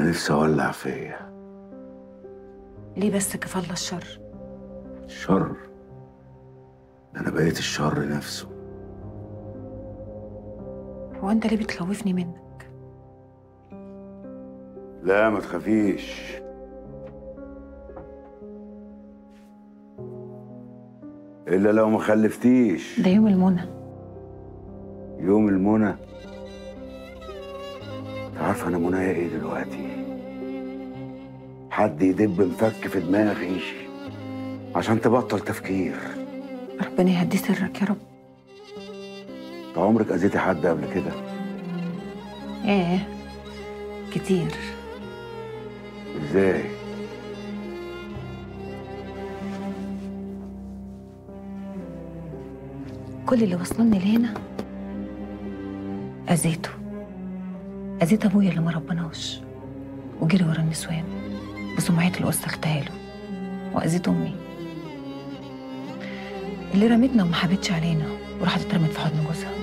نفسي اولع فيا ليه بس كفى الله الشر الشر ده انا بقيت الشر نفسه هو انت ليه بتخوفني منك لا ما تخافيش الا لو ما خلفتيش ده يوم المنى يوم المنى انت عارفه انا منايا ايه دلوقتي حد يدب مفك في دماغي عشان تبطل تفكير ربنا يهدي سرك يا رب انت عمرك اذيتي حد قبل كده ايه كتير ازاي كل اللي وصلني لهنا اذيته اذيت ابويا اللي ما ربناش وجري ورا النسوان بسمعتي اللي وسختها له واذيت امي اللي رمتنا وما حبتش علينا وراحت اترمت في حضن جوزها